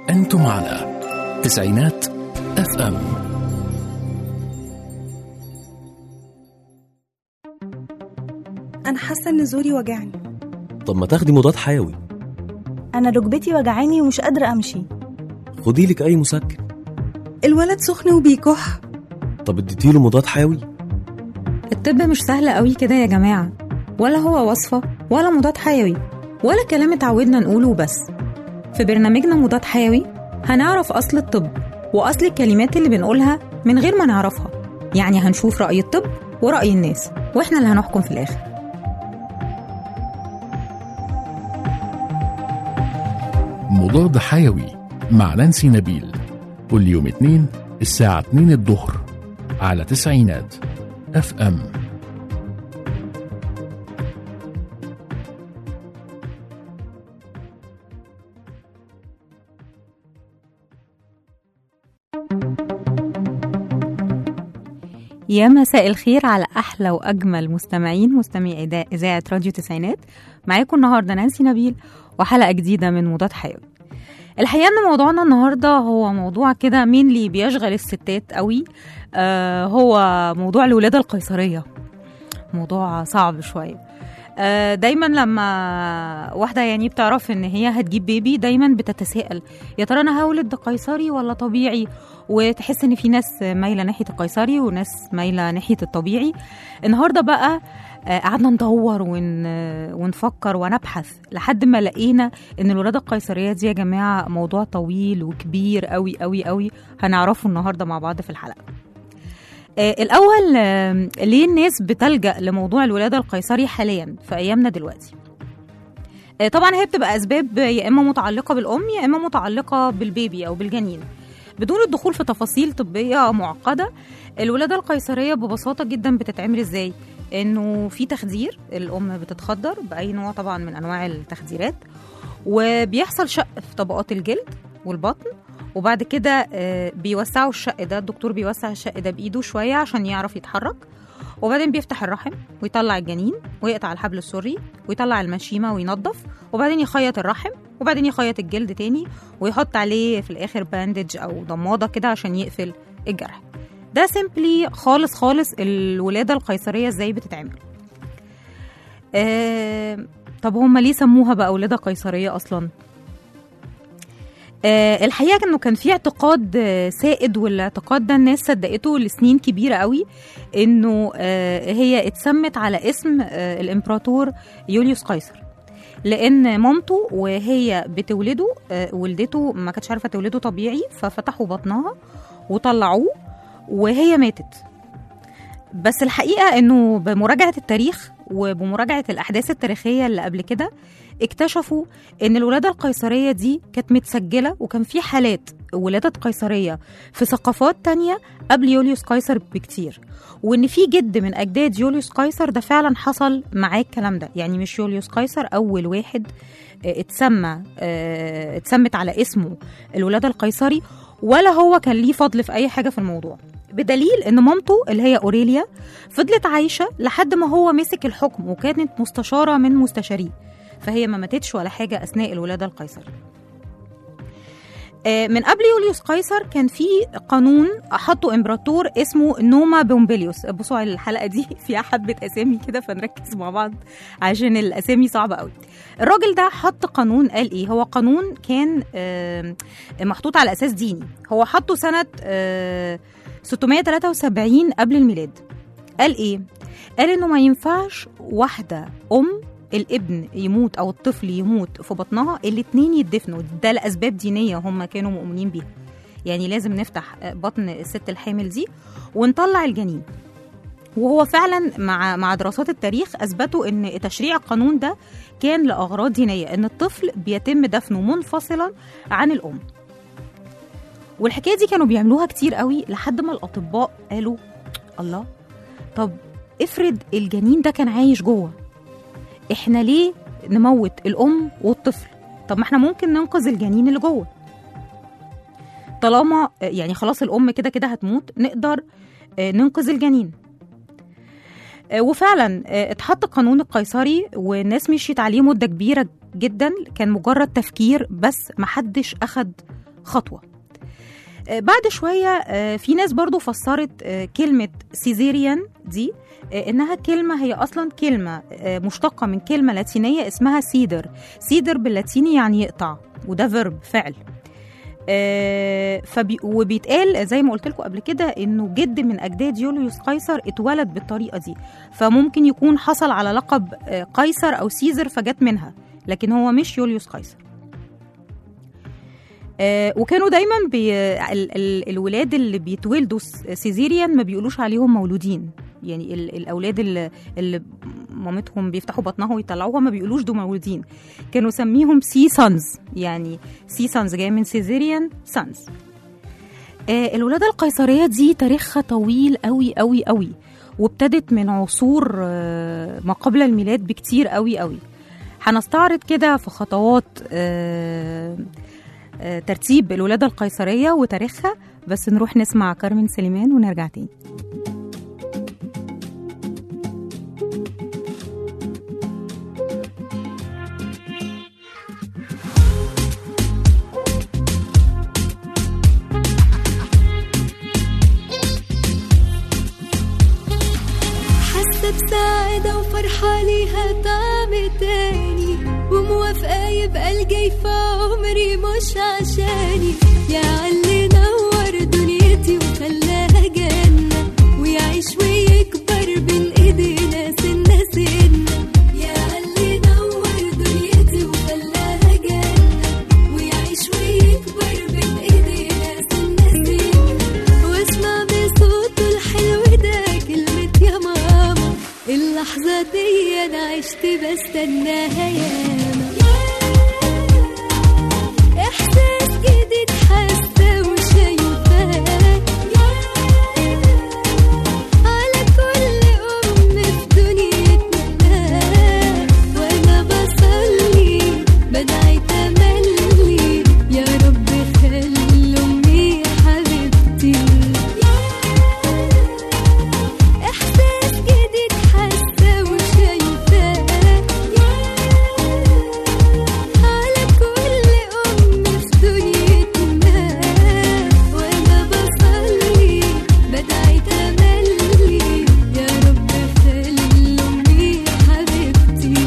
أنتم على تسعينات اف ام أنا حاسة إن زوري وجعني طب ما تاخدي مضاد حيوي أنا ركبتي وجعاني ومش قادرة أمشي خدي لك اي مسكن الولد سخن وبيكح طب اديتيله مضاد حيوي الطب مش سهل قوي كده يا جماعة ولا هو وصفة ولا مضاد حيوي ولا كلام اتعودنا نقوله وبس في برنامجنا مضاد حيوي هنعرف أصل الطب وأصل الكلمات اللي بنقولها من غير ما نعرفها يعني هنشوف رأي الطب ورأي الناس وإحنا اللي هنحكم في الآخر مضاد حيوي مع نانسي نبيل كل يوم اثنين الساعة 2 الظهر على تسعينات اف ام يا مساء الخير على احلى واجمل مستمعين مستمعي إذا- اذاعه راديو تسعينات معاكم النهارده نانسي نبيل وحلقه جديده من مضاد حيوي الحقيقه ان موضوعنا النهارده هو موضوع كده مين اللي بيشغل الستات قوي آه هو موضوع الولاده القيصريه موضوع صعب شويه آه، دايما لما واحدة يعني بتعرف ان هي هتجيب بيبي دايما بتتساءل يا ترى انا هولد ده قيصري ولا طبيعي وتحس ان في ناس مايله ناحيه القيصري وناس مايله ناحيه الطبيعي النهارده بقى آه، قعدنا ندور ون... ونفكر ونبحث لحد ما لقينا ان الولاده القيصريه دي يا جماعه موضوع طويل وكبير قوي قوي قوي هنعرفه النهارده مع بعض في الحلقه آه، الأول آه، ليه الناس بتلجأ لموضوع الولادة القيصري حاليا في أيامنا دلوقتي آه، طبعا هي بتبقى أسباب يا إما متعلقة بالأم يا إما متعلقة بالبيبي أو بالجنين بدون الدخول في تفاصيل طبية معقدة الولادة القيصرية ببساطة جدا بتتعمل إزاي إنه في تخدير الأم بتتخدر بأي نوع طبعا من أنواع التخديرات وبيحصل شق في طبقات الجلد والبطن وبعد كده آه، بيوسعوا الشق ده الدكتور بيوسع الشق ده بايده شويه عشان يعرف يتحرك وبعدين بيفتح الرحم ويطلع الجنين ويقطع الحبل السري ويطلع المشيمه وينظف وبعدين يخيط الرحم وبعدين يخيط الجلد تاني ويحط عليه في الاخر باندج او ضماده كده عشان يقفل الجرح ده سيمبلي خالص خالص الولاده القيصريه ازاي بتتعمل آه طب هم ليه سموها بقى ولاده قيصريه اصلا آه، الحقيقه انه كان في اعتقاد آه، سائد والاعتقاد ده الناس صدقته لسنين كبيره قوي انه آه، هي اتسمت على اسم آه، الامبراطور يوليوس قيصر لان مامته وهي بتولده آه، ولدته ما كانتش عارفه تولده طبيعي ففتحوا بطنها وطلعوه وهي ماتت بس الحقيقه انه بمراجعه التاريخ وبمراجعه الاحداث التاريخيه اللي قبل كده اكتشفوا ان الولاده القيصريه دي كانت متسجله وكان في حالات ولاده قيصريه في ثقافات تانية قبل يوليوس قيصر بكتير وان في جد من اجداد يوليوس قيصر ده فعلا حصل معاه الكلام ده يعني مش يوليوس قيصر اول واحد آه، اتسمى آه، اتسمت على اسمه الولاده القيصري ولا هو كان ليه فضل في اي حاجه في الموضوع بدليل ان مامته اللي هي اوريليا فضلت عايشه لحد ما هو مسك الحكم وكانت مستشاره من مستشاريه فهي ما ماتتش ولا حاجه اثناء الولاده القيصري آه، من قبل يوليوس قيصر كان في قانون حطه امبراطور اسمه نوما بومبيليوس بصوا على الحلقه دي فيها حبه اسامي كده فنركز مع بعض عشان الاسامي صعبه قوي الراجل ده حط قانون قال ايه هو قانون كان آه، محطوط على اساس ديني هو حطه سنه آه، 673 قبل الميلاد قال ايه قال انه ما ينفعش واحده ام الابن يموت او الطفل يموت في بطنها الاتنين يدفنوا ده لاسباب دينيه هم كانوا مؤمنين بيها يعني لازم نفتح بطن الست الحامل دي ونطلع الجنين وهو فعلا مع مع دراسات التاريخ اثبتوا ان تشريع القانون ده كان لاغراض دينيه ان الطفل بيتم دفنه منفصلا عن الام والحكايه دي كانوا بيعملوها كتير قوي لحد ما الاطباء قالوا الله طب افرض الجنين ده كان عايش جوه احنا ليه نموت الام والطفل طب ما احنا ممكن ننقذ الجنين اللي جوه طالما يعني خلاص الام كده كده هتموت نقدر آه، ننقذ الجنين آه، وفعلا آه، اتحط قانون القيصري والناس مشيت عليه مده كبيره جدا كان مجرد تفكير بس محدش اخد خطوة آه، بعد شوية آه، في ناس برضو فسرت آه، كلمة سيزيريان دي آه، إنها كلمة هي أصلا كلمة آه، مشتقة من كلمة لاتينية اسمها سيدر سيدر باللاتيني يعني يقطع وده فيرب فعل آه، فبي وبيتقال زي ما قلت لكم قبل كده انه جد من اجداد يوليوس قيصر اتولد بالطريقه دي فممكن يكون حصل على لقب آه، قيصر او سيزر فجت منها لكن هو مش يوليوس قيصر آه، وكانوا دايما بي ال ال الولاد اللي بيتولدوا س- سيزيريان ما بيقولوش عليهم مولودين يعني ال الاولاد اللي, اللي مامتهم بيفتحوا بطنها ويطلعوها ما بيقولوش دول مولودين كانوا سميهم سي سانز يعني سي سانز جاي من سيزيريان سانز آه الولادة القيصرية دي تاريخها طويل قوي قوي قوي وابتدت من عصور آه ما قبل الميلاد بكتير قوي قوي هنستعرض كده في خطوات آه آه ترتيب الولادة القيصرية وتاريخها بس نروح نسمع كارمن سليمان ونرجع تاني حاسة بسعادة وفرحة ليها طعم تاني وموافقة يبقى الجاي في عمري مش عشاني يا علي نور دنيتي وخلاها جنة ويعيش ويكبر بين ايدينا سنة سنة يا علي نور دنيتي وخلاها جنة ويعيش ويكبر بين ايدينا سنة سنة واسمع بصوته الحلو ده كلمة يا ماما اللحظة دي أنا عشت بستناها ياما إحساس جديد حاسة وشايفاه على كل أم في دنيتنا وأنا بصلي بدعي تملي يا رب خلي أمي حبيبتي إحساس جديد حاسة وشايفاه على كل أم في دنيتنا وأنا بصلي بدعي تملي يا رب خلي أمي حبيبتي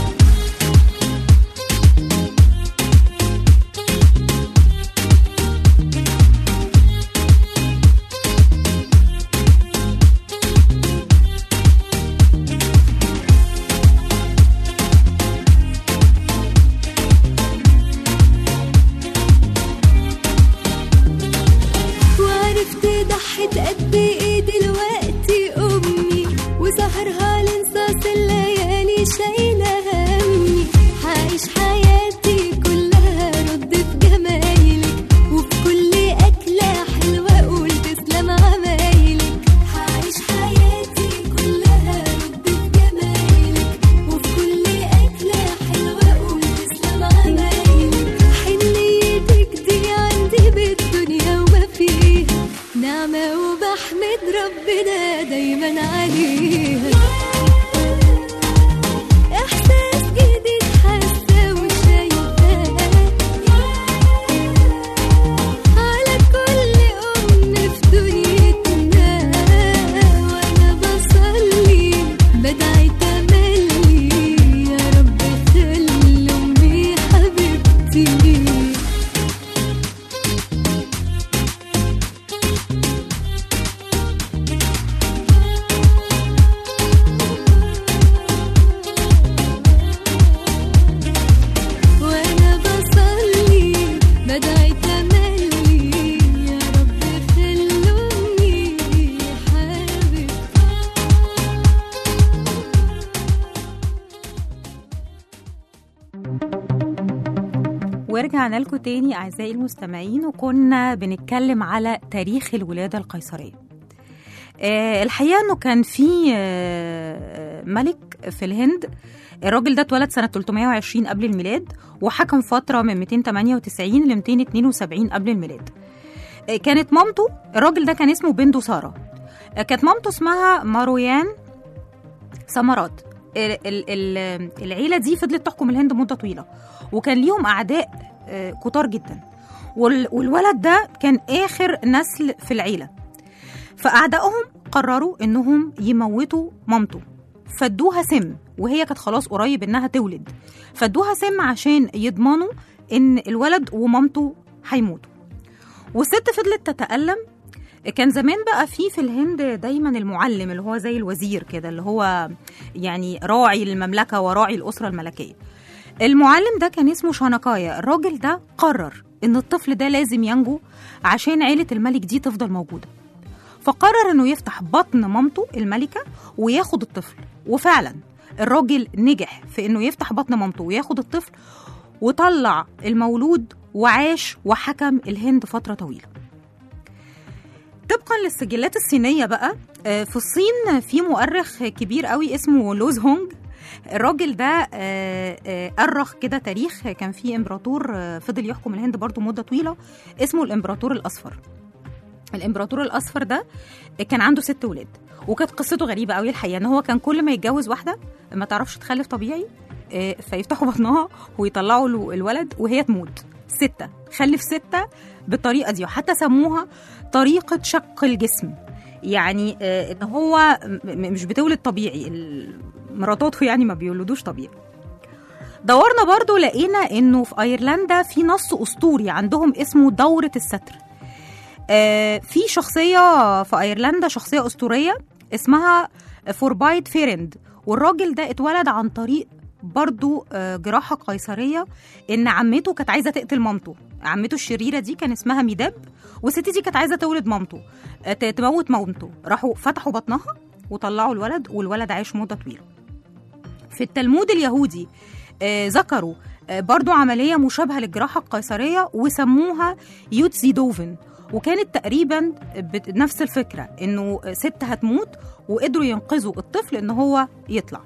وعرفت ضحت قد ايه دلوقتي امي وسهرها لانصاص الليالي شايله همي هعيش حياتي كلها رد في جمايلك وفي كل اكله حلوه اقول تسلم عمايلك هعيش حياتي كلها رد في جمايلك وفي كل اكله حلوه اقول تسلم عمايلك حنيتك دي عندي بالدنيا وما فيها نعمة وبحمد ربنا دايما عليها إحساس جديد حاسة وشايفاه على كل أم في دنيتنا وأنا بصلي بدعي تملي يا رب خلي أمي حبيبتي وانا بصلي بدعي تملي يا رب خلوني حبيبتي ورجعنا لكم تاني أعزائي المستمعين وكنا بنتكلم على تاريخ الولادة القيصرية آه، الحقيقة أنه كان في آه، ملك في الهند الراجل ده اتولد سنة 320 قبل الميلاد وحكم فترة من 298 ل 272 قبل الميلاد آه، كانت مامته الراجل ده كان اسمه بندو سارة آه، كانت مامته اسمها مارويان سمرات ال- ال- ال- العيلة دي فضلت تحكم الهند مدة طويلة وكان ليهم أعداء آه، كتار جدا وال- والولد ده كان آخر نسل في العيلة فأعدائهم قرروا إنهم يموتوا مامته فادوها سم وهي كانت خلاص قريب إنها تولد فادوها سم عشان يضمنوا إن الولد ومامته هيموتوا والست فضلت تتألم كان زمان بقى في في الهند دايما المعلم اللي هو زي الوزير كده اللي هو يعني راعي المملكة وراعي الأسرة الملكية المعلم ده كان اسمه شانكايا الراجل ده قرر ان الطفل ده لازم ينجو عشان عيلة الملك دي تفضل موجودة فقرر انه يفتح بطن مامته الملكة وياخد الطفل وفعلا الراجل نجح في انه يفتح بطن مامته وياخد الطفل وطلع المولود وعاش وحكم الهند فترة طويلة طبقا للسجلات الصينية بقى آه، في الصين في مؤرخ كبير قوي اسمه لوز هونج الراجل ده آه، آه، أرخ كده تاريخ كان في إمبراطور آه، فضل يحكم الهند برضو مدة طويلة اسمه الإمبراطور الأصفر الإمبراطور الأصفر ده كان عنده ست ولاد وكانت قصته غريبة قوي الحقيقة إن هو كان كل ما يتجوز واحدة ما تعرفش تخلف طبيعي آه، فيفتحوا بطنها ويطلعوا له الولد وهي تموت ستة خلف ستة بالطريقة دي وحتى سموها طريقة شق الجسم يعني آه، ان هو م- م- مش بتولد طبيعي ال- مراتاته يعني ما بيولدوش طبيعي دورنا برضو لقينا انه في ايرلندا في نص اسطوري عندهم اسمه دورة الستر آه، في شخصية في ايرلندا شخصية اسطورية اسمها فوربايد فيرند والراجل ده اتولد عن طريق برضو آه، جراحة قيصرية ان عمته كانت عايزة تقتل مامته عمته الشريرة دي كان اسمها ميداب والست دي كانت عايزة تولد مامته آه، ت- تموت مامته راحوا فتحوا بطنها وطلعوا الولد والولد عاش مدة طويلة في التلمود اليهودي آه، ذكروا آه، برضو عملية مشابهة للجراحة القيصرية وسموها يوتزي دوفن وكانت تقريبا بت- نفس الفكرة انه ست هتموت وقدروا ينقذوا الطفل ان هو يطلع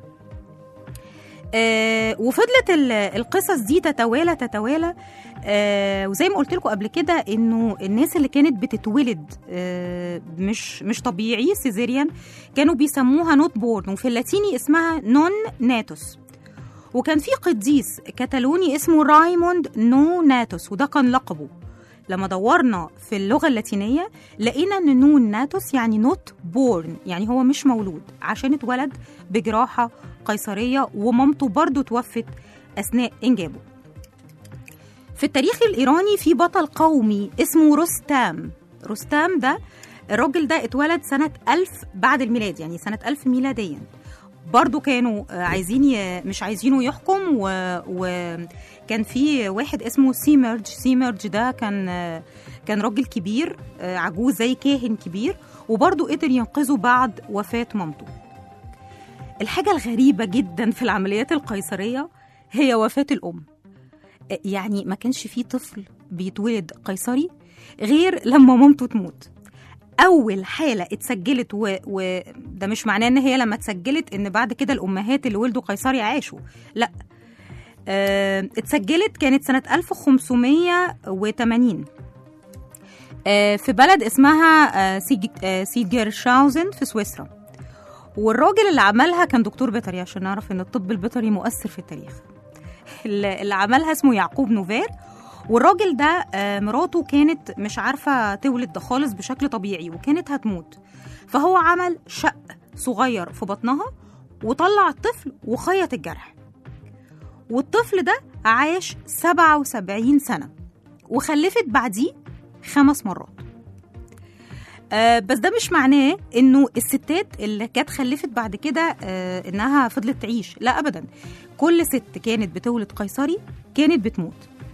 آه وفضلت ال- القصص دي تتوالى تتوالى آه وزي ما قلت لكم قبل كده انه الناس اللي كانت بتتولد آه مش مش طبيعي سيزيريان كانوا بيسموها نوت بورن وفي اللاتيني اسمها نون ناتوس وكان في قديس كتالوني اسمه رايموند نو ناتوس وده كان لقبه لما دورنا في اللغة اللاتينية لقينا ان نون ناتوس يعني نوت بورن يعني هو مش مولود عشان اتولد بجراحة قيصرية ومامته برضو توفت أثناء إنجابه في التاريخ الإيراني في بطل قومي اسمه رستام رستام ده الراجل ده اتولد سنة ألف بعد الميلاد يعني سنة ألف ميلاديا برضو كانوا آه، عايزين ي... مش عايزينه يحكم وكان و... كان في واحد اسمه سيمرج سيمرج ده كان آه، كان راجل كبير آه، عجوز زي كاهن كبير وبرضو قدر ينقذه بعد وفاة مامته الحاجة الغريبة جدا في العمليات القيصرية هي وفاة الأم آه، يعني ما كانش فيه طفل بيتولد قيصري غير لما مامته تموت اول حاله اتسجلت وده و... ده مش معناه ان هي لما اتسجلت ان بعد كده الامهات اللي ولدوا قيصري عاشوا لا آه، اتسجلت كانت سنه 1580 آه، في بلد اسمها آه، سيج- آه، سيجرشاوزن في سويسرا والراجل اللي عملها كان دكتور بيطري عشان نعرف ان الطب البيطري مؤثر في التاريخ اللي اللي عملها اسمه يعقوب نوفير والراجل ده آه، مراته كانت مش عارفة تولد ده خالص بشكل طبيعي وكانت هتموت فهو عمل شق صغير في بطنها وطلع الطفل وخيط الجرح والطفل ده عاش 77 سنة وخلفت بعديه خمس مرات آه بس ده مش معناه انه الستات اللي كانت خلفت بعد كده آه انها فضلت تعيش لا ابدا كل ست كانت بتولد قيصري كانت بتموت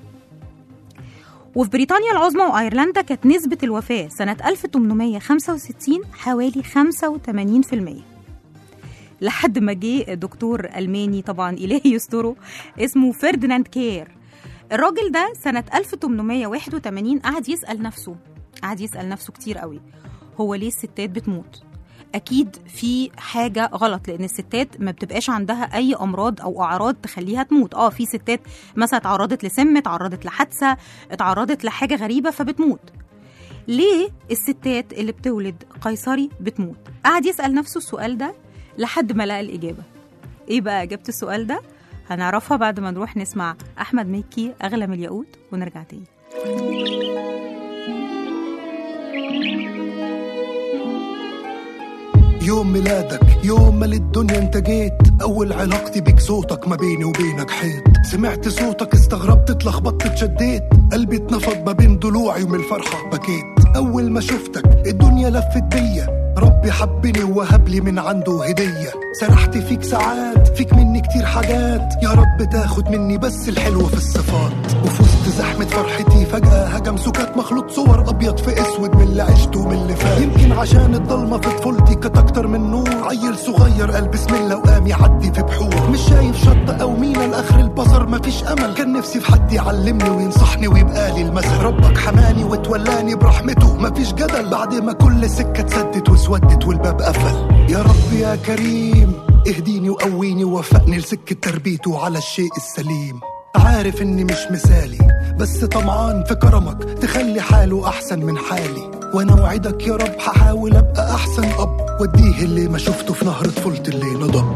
وفي بريطانيا العظمى وايرلندا كانت نسبة الوفاة سنة 1865 حوالي 85% لحد ما جه دكتور ألماني طبعا إلهي يستره اسمه فرديناند كير الراجل ده سنة 1881 قعد يسأل نفسه قعد يسأل نفسه كتير قوي هو ليه الستات بتموت اكيد في حاجه غلط لان الستات ما بتبقاش عندها اي امراض او اعراض تخليها تموت اه في ستات مثلا اتعرضت لسم اتعرضت لحادثه اتعرضت لحاجه غريبه فبتموت ليه الستات اللي بتولد قيصري بتموت قعد يسال نفسه السؤال ده لحد ما لقى الاجابه ايه بقى اجابه السؤال ده هنعرفها بعد ما نروح نسمع احمد مكي اغلى من الياقوت ونرجع تاني يوم ميلادك يوم ما للدنيا انت جيت اول علاقتي بيك صوتك ما بيني وبينك حيط سمعت صوتك استغربت اتلخبطت اتشديت قلبي اتنفض ما بين ضلوعي ومن الفرحة بكيت اول ما شفتك الدنيا لفت بيا ربي حبني ووهب لي من عنده هدية سرحت فيك ساعات فيك مني كتير حاجات يا رب تاخد مني بس الحلو في الصفات وفي وسط زحمة فرحتي فجأة هجم سكات مخلوط صور أبيض في أسود من اللي عشته ومن اللي فات يمكن عشان الضلمة في طفولتي كانت أكتر من نور عيل صغير قال بسم الله وقام يعدي في بحور مش شايف شط أو مينا لآخر البصر مفيش أمل كان نفسي في حد يعلمني وينصحني ويبقى لي المثل ربك حماني وتولاني برحمته مفيش جدل بعد ما كل سكة اتسدت واسودت والباب قفل يا رب يا كريم اهديني وقويني ووفقني لسكة تربيته على الشيء السليم عارف اني مش مثالي بس طمعان في كرمك تخلي حاله احسن من حالي وانا وعدك يا رب هحاول ابقى احسن اب واديه اللي ما شفته في نهر طفولتي اللي نضب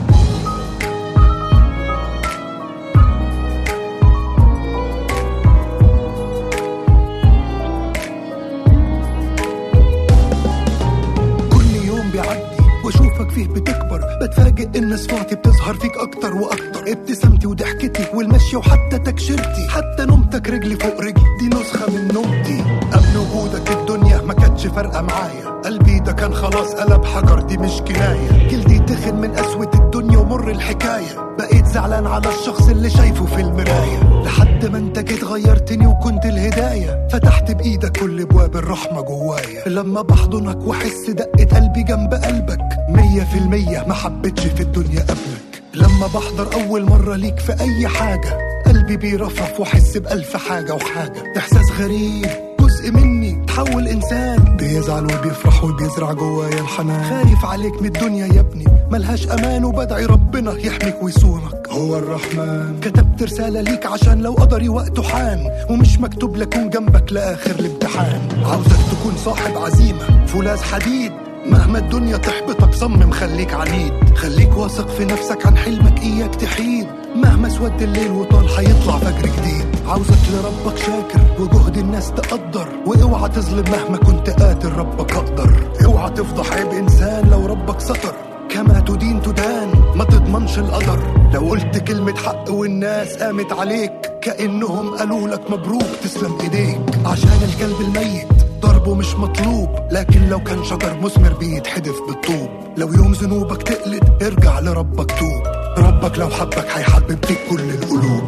كل يوم بيعدي واشوفك فيه بتكبر بتفاجئ ان صفاتي بتظهر فيك اكتر واكتر ابتسامتي وضحكتي والمشي وحتى تكشيرتي حتى نومتك رجلي فوق رجلي دي نسخه من نومتي قبل وجودك الدنيا ما كانتش فارقه معايا قلبي ده كان خلاص قلب حجر دي مش كنايه جلدي تخن من قسوه الدنيا ومر الحكايه بقيت زعلان على الشخص اللي شايفه في المرايه لحد ما انت جيت غيرتني وكنت الهدايه فتحت بايدك كل ابواب الرحمه جوايا لما بحضنك واحس دقه قلبي جنب قلبك مية في المية ما حبيتش في الدنيا قبلك لما بحضر أول مرة ليك في أي حاجة قلبي بيرفرف واحس بألف حاجة وحاجة إحساس غريب جزء مني تحول إنسان بيزعل وبيفرح وبيزرع جوايا الحنان خايف عليك من الدنيا يا ابني ملهاش أمان وبدعي ربنا يحميك ويصونك هو الرحمن كتبت رسالة ليك عشان لو قدري وقته حان ومش مكتوب لكون جنبك لآخر الامتحان عاوزك تكون صاحب عزيمة فولاذ حديد مهما الدنيا تحبطك صمم خليك عنيد خليك واثق في نفسك عن حلمك اياك تحيد مهما سود الليل وطال هيطلع فجر جديد عاوزك لربك شاكر وجهد الناس تقدر واوعى تظلم مهما كنت قادر ربك اقدر اوعى تفضح عيب انسان لو ربك ستر كما تدين تدان ما تضمنش القدر لو قلت كلمة حق والناس قامت عليك كأنهم قالوا لك مبروك تسلم ايديك عشان الكلب الميت ضربه مش مطلوب لكن لو كان شجر مثمر بيتحدف بالطوب لو يوم ذنوبك تقلد ارجع لربك توب ربك لو حبك هيحبب فيك كل القلوب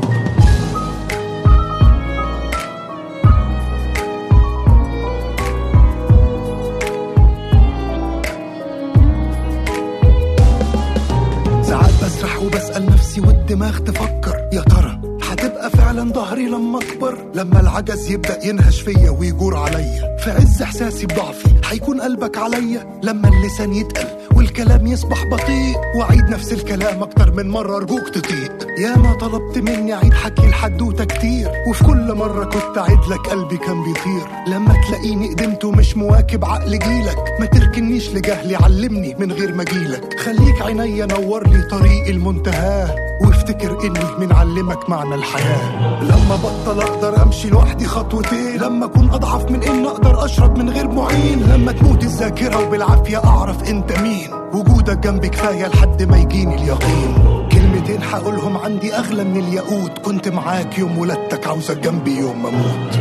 ساعات بسرح وبسأل نفسي والدماغ تفكر يا ترى هتبقى فعلا ظهري لما اكبر لما العجز يبدا ينهش فيا ويجور عليا في عز احساسي بضعفي هيكون قلبك عليا لما اللسان يتقل والكلام يصبح بطيء واعيد نفس الكلام اكتر من مره ارجوك تطيق يا ما طلبت مني اعيد حكي الحدوته كتير وفي كل مره كنت اعيد لك قلبي كان بيطير لما تلاقيني قدمت ومش مواكب عقل جيلك ما تركنيش لجهلي علمني من غير ما اجيلك خليك عينيا نور لي طريق المنتهى وافتكر اني من علمك معنى الحياه لما بطل اقدر امشي لوحدي خطوتين لما اكون اضعف من ان اقدر اشرب من غير معين لما تموت الذاكره وبالعافيه اعرف انت مين وجودك جنبي كفايه لحد ما يجيني اليقين كلمتين هقولهم عندي اغلى من الياقوت كنت معاك يوم ولادتك عاوزك جنبي يوم ما اموت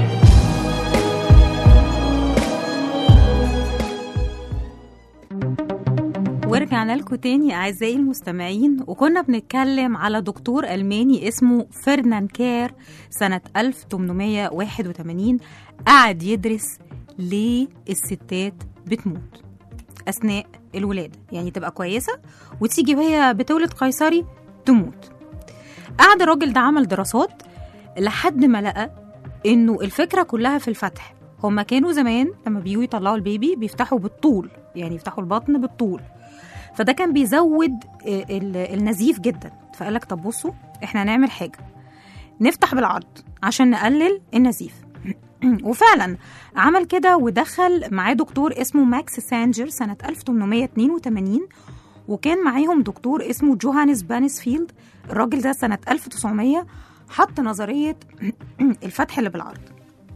ورجعنا لكم تاني أعزائي المستمعين وكنا بنتكلم على دكتور ألماني اسمه فرنان كير سنة 1881 قعد يدرس ليه الستات بتموت أثناء الولادة يعني تبقى كويسة وتيجي وهي بتولد قيصري تموت قعد الراجل ده عمل دراسات لحد ما لقى إنه الفكرة كلها في الفتح هما كانوا زمان لما بيجوا يطلعوا البيبي بيفتحوا بالطول يعني يفتحوا البطن بالطول فده كان بيزود ال- النزيف جدا فقال لك طب بصوا احنا هنعمل حاجه نفتح بالعرض عشان نقلل النزيف وفعلا عمل كده ودخل معاه دكتور اسمه ماكس سانجر سنة 1882 وكان معاهم دكتور اسمه جوهانس بانسفيلد الراجل ده سنة 1900 حط نظرية الفتح اللي بالعرض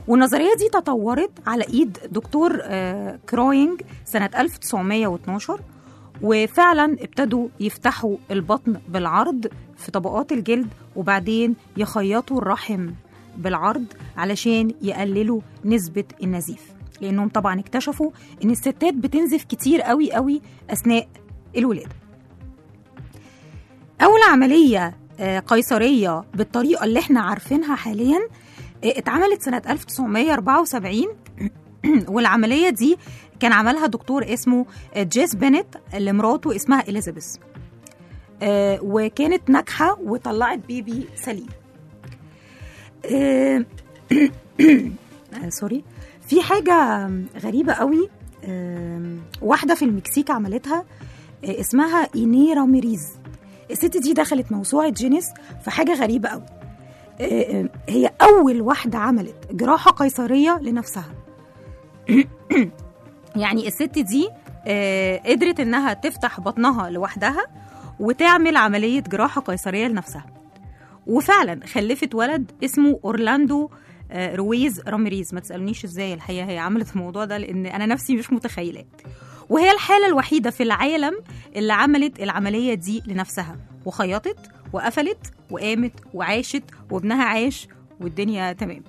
والنظرية دي تطورت على إيد دكتور آه، كروينج سنة 1912 وفعلا ابتدوا يفتحوا البطن بالعرض في طبقات الجلد وبعدين يخيطوا الرحم بالعرض علشان يقللوا نسبة النزيف لأنهم طبعا اكتشفوا إن الستات بتنزف كتير قوي قوي أثناء الولادة أول عملية آه، قيصرية بالطريقة اللي احنا عارفينها حاليا آه، اتعملت سنة 1974 والعملية دي كان عملها دكتور اسمه آه، جيس بينت اللي مراته اسمها إليزابيث آه، وكانت ناجحة وطلعت بيبي سليم آه، آه، سوري في حاجة غريبة قوي آم، واحدة في المكسيك عملتها آه، اسمها إيني راميريز الست دي دخلت موسوعة جينيس في حاجة غريبة قوي آه، آه، هي أول واحدة عملت جراحة قيصرية لنفسها يعني الست دي آه، قدرت إنها تفتح بطنها لوحدها وتعمل عملية جراحة قيصرية لنفسها وفعلا خلفت ولد اسمه أورلاندو آه، رويز راميريز ما تسألنيش ازاي الحقيقة هي عملت الموضوع ده لأن أنا نفسي مش متخيلة وهي الحالة الوحيدة في العالم اللي عملت العملية دي لنفسها وخيطت وقفلت وقامت وعاشت وابنها عاش والدنيا تمام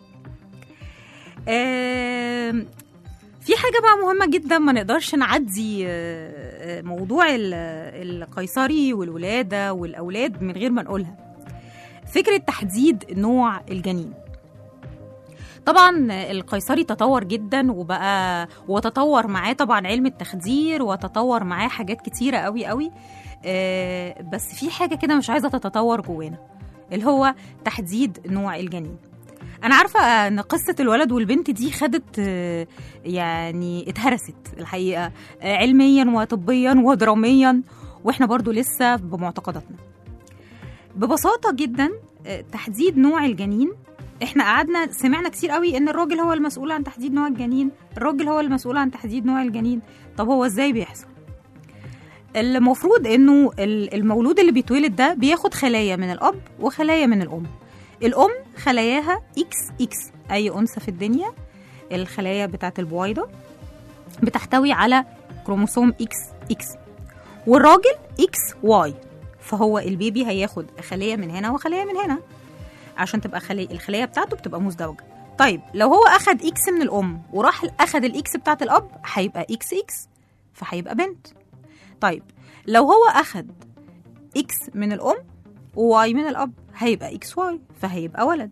آم، في حاجة بقى مهمة جدا ما نقدرش نعدي آه، آه، موضوع ال- القيصري والولادة والأولاد من غير ما نقولها فكرة تحديد نوع الجنين طبعا القيصري تطور جدا وبقى وتطور معاه طبعا علم التخدير وتطور معاه حاجات كتيرة قوي قوي آه، بس في حاجة كده مش عايزة تتطور جوانا اللي هو تحديد نوع الجنين انا عارفه ان قصه الولد والبنت دي خدت آه، يعني اتهرست الحقيقه آه، علميا وطبيا ودراميا واحنا برضو لسه بمعتقداتنا ببساطه جدا آه، تحديد نوع الجنين احنا قعدنا سمعنا كتير قوي ان الراجل هو المسؤول عن تحديد نوع الجنين الراجل هو المسؤول عن تحديد نوع الجنين طب هو ازاي بيحصل المفروض انه ال- المولود اللي بيتولد ده بياخد خلايا من الاب وخلايا من الام الام خلاياها اكس اكس اي انثى في الدنيا الخلايا بتاعت البويضه بتحتوي على كروموسوم اكس اكس والراجل اكس واي فهو البيبي هياخد خليه من هنا وخليه من هنا عشان تبقى خلية الخليه بتاعته بتبقى مزدوجه طيب لو هو اخد اكس من الام وراح اخد الاكس بتاعت الاب هيبقى اكس اكس فهيبقى بنت طيب لو هو اخد اكس من الام وواي من الاب هيبقى اكس واي فهيبقى ولد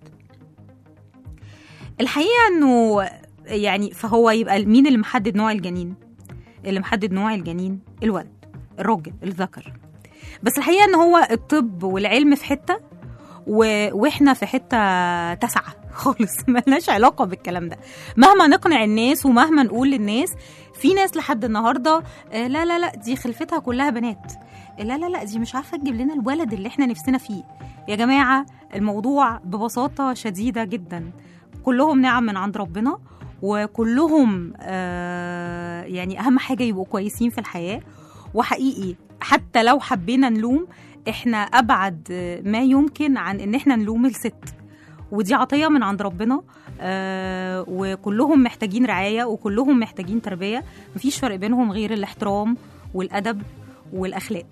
الحقيقه انه يعني فهو يبقى مين اللي محدد نوع الجنين اللي محدد نوع الجنين الولد الراجل الذكر بس الحقيقه ان هو الطب والعلم في حته و... واحنا في حته تسعه خالص ملناش علاقه بالكلام ده مهما نقنع الناس ومهما نقول للناس في ناس لحد النهارده آه، لا لا لا دي خلفتها كلها بنات لا لا لا دي مش عارفه تجيب لنا الولد اللي احنا نفسنا فيه يا جماعه الموضوع ببساطه شديده جدا كلهم نعم من عند ربنا وكلهم آه يعني اهم حاجه يبقوا كويسين في الحياه وحقيقي حتى لو حبينا نلوم احنا ابعد ما يمكن عن ان احنا نلوم الست ودي عطيه من عند ربنا آه وكلهم محتاجين رعايه وكلهم محتاجين تربيه مفيش فرق بينهم غير الاحترام والادب والاخلاق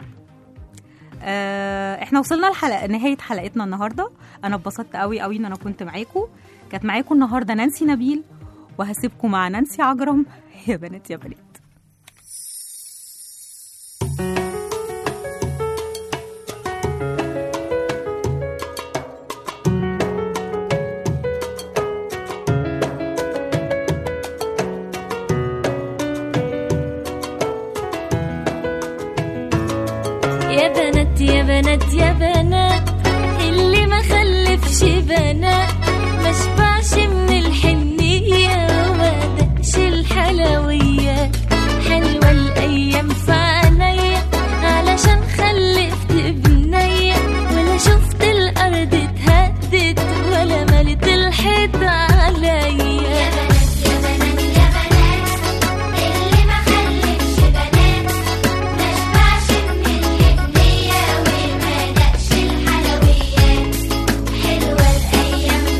آه احنا وصلنا لحلقه نهايه حلقتنا النهارده انا اتبسطت قوي قوي ان انا كنت معاكم كانت معاكم النهارده نانسي نبيل وهسيبكم مع نانسي عجرم يا بنات يا بنات يا بنات يا بنات يا بنات اللي ما خلفش بنات ما شبعش من الحنية وما دقش الحلويات حلوة الأيام في عينيا علشان خلفت بنية ولا شفت الأرض اتهدت ولا ملت الحيط عليا يا بنات يا بنات يا بنات اللي ما خلفش بنات ما شبعش من الهدية وما دقش الحلويات حلوة الأيام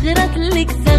تغرط لك